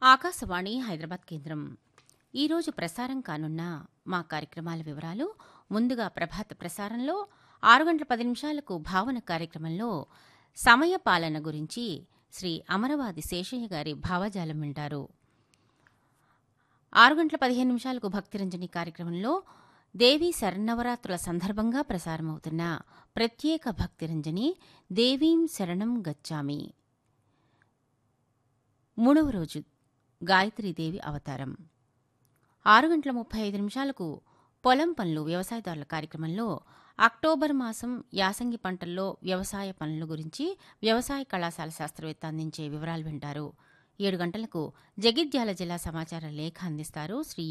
ఆకాశవాణి హైదరాబాద్ కేంద్రం ఈరోజు ప్రసారం కానున్న మా కార్యక్రమాల వివరాలు ముందుగా ప్రభాత ప్రసారంలో ఆరు గంటల పది నిమిషాలకు భావన కార్యక్రమంలో సమయ పాలన గురించి శ్రీ అమరవాది శేషయ్య గారి భావజాలం వింటారు ఆరు గంటల పదిహేను నిమిషాలకు భక్తిరంజని కార్యక్రమంలో దేవీ శరణవరాత్రుల సందర్భంగా ప్రసారమవుతున్న ప్రత్యేక భక్తిరంజని దేవీం శరణం గచ్చామి మూడవ రోజు గాయత్రీదేవి అవతారం ఆరు గంటల ముప్పై ఐదు నిమిషాలకు పొలం పనులు వ్యవసాయదారుల కార్యక్రమంలో అక్టోబర్ మాసం యాసంగి పంటల్లో వ్యవసాయ పనుల గురించి వ్యవసాయ కళాశాల శాస్త్రవేత్త అందించే వివరాలు వింటారు ఏడు గంటలకు జగిత్యాల జిల్లా సమాచార లేఖ అందిస్తారు శ్రీ